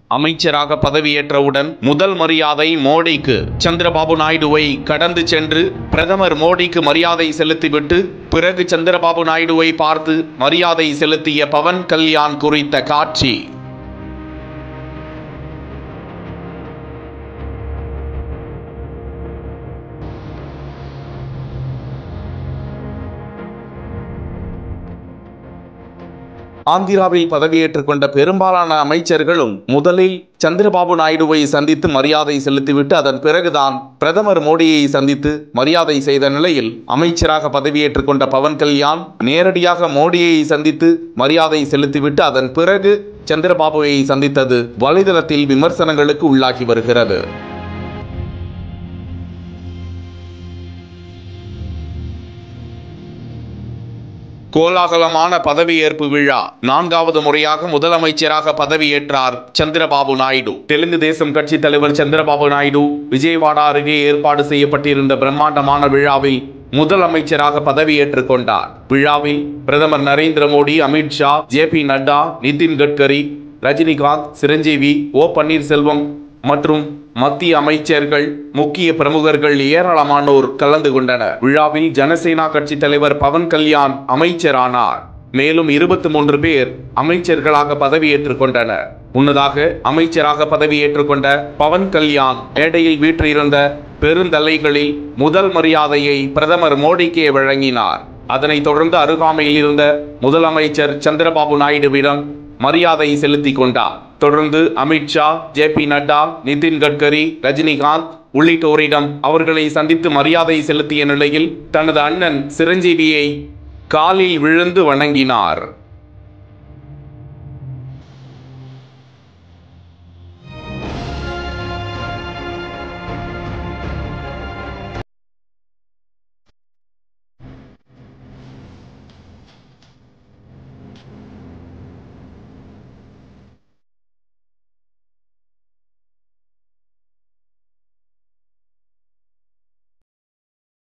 அமைச்சராக பதவியேற்றவுடன் முதல் மரியாதை மோடிக்கு சந்திரபாபு நாயுடுவை கடந்து சென்று பிரதமர் மோடிக்கு மரியாதை செலுத்திவிட்டு பிறகு சந்திரபாபு நாயுடுவை பார்த்து மரியாதை செலுத்திய பவன் கல்யாண் குறித்த காட்சி ஆந்திராவில் பதவியேற்றுக் கொண்ட பெரும்பாலான அமைச்சர்களும் முதலில் சந்திரபாபு நாயுடுவை சந்தித்து மரியாதை செலுத்திவிட்டு அதன் பிறகுதான் பிரதமர் மோடியை சந்தித்து மரியாதை செய்த நிலையில் அமைச்சராக பதவியேற்றுக் கொண்ட பவன் கல்யாண் நேரடியாக மோடியை சந்தித்து மரியாதை செலுத்திவிட்டு அதன் பிறகு சந்திரபாபுவை சந்தித்தது வலைதளத்தில் விமர்சனங்களுக்கு உள்ளாகி வருகிறது கோலாகலமான பதவியேற்பு விழா நான்காவது முறையாக முதலமைச்சராக பதவியேற்றார் சந்திரபாபு நாயுடு தெலுங்கு தேசம் கட்சி தலைவர் சந்திரபாபு நாயுடு விஜயவாடா அருகே ஏற்பாடு செய்யப்பட்டிருந்த பிரம்மாண்டமான விழாவில் முதலமைச்சராக பதவியேற்றுக் கொண்டார் விழாவில் பிரதமர் Narendra Modi Amit Shah J P Nadda Nitin Gadkari Rajinikanth Chiranjeevi O Panneerselvam மற்றும் மத்திய அமைச்சர்கள் முக்கிய பிரமுகர்கள் ஏராளமானோர் கலந்து கொண்டனர் விழாவில் ஜனசேனா கட்சி தலைவர் பவன் கல்யாண் அமைச்சரானார் மேலும் இருபத்தி மூன்று பேர் அமைச்சர்களாக பதவியேற்றுக் கொண்டனர் முன்னதாக அமைச்சராக பதவியேற்றுக் கொண்ட பவன் கல்யாண் மேடையில் வீற்றிருந்த பெருந்தலைகளில் முதல் மரியாதையை பிரதமர் மோடிக்கே வழங்கினார் அதனைத் தொடர்ந்து அருகாமையில் இருந்த முதலமைச்சர் சந்திரபாபு நாயுடுவிடம் மரியாதை செலுத்திக் கொண்டார் தொடர்ந்து அமித்ஷா ஜே பி நட்டா நிதின் கட்கரி ரஜினிகாந்த் உள்ளிட்டோரிடம் அவர்களை சந்தித்து மரியாதை செலுத்திய நிலையில் தனது அண்ணன் சிரஞ்சீவியை காலில் விழுந்து வணங்கினார்